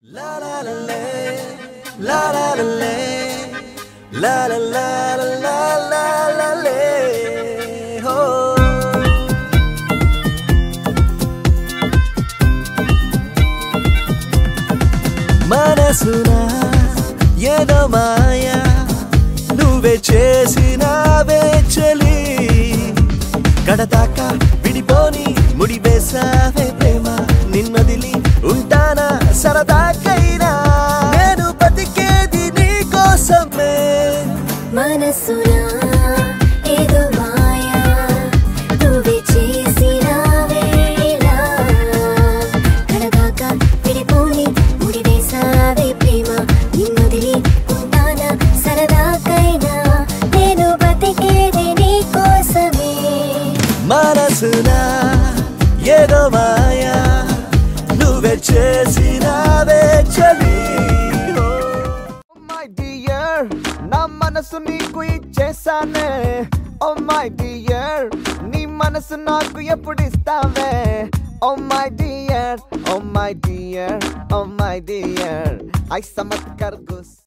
La la la la, la la la la, la la la la la la la la, oh. మనసున ఏదో మాయా నువ్వే చేసినావే చలి కడదాకా విడిపోని ముడివేసావే ప్రేమ నిన్నదిలి ఉంటానా సరదాకైనా నేను బతికేది నీ కోసమే మనసునా ఏదో మాయా నువ్వే చేసినావే ఇలా కడదాకా విడిపోని ముడివేసావే ప్రేమ నిన్నొదిలి ఉంటానా సరదాకైనా నేను బతికేది నీ కోసమే మనసున ఏదో మాయా నువ్వే చేసినావే చలి మై డియర్ నా మనసు నీకు ఇచ్చేసానే ఓ మై డియర్ నీ మనసు నాకు ఎప్పుడు ఇస్తావే oh my dear oh my dear oh my dear ఐ సమత్ కర్ గుస్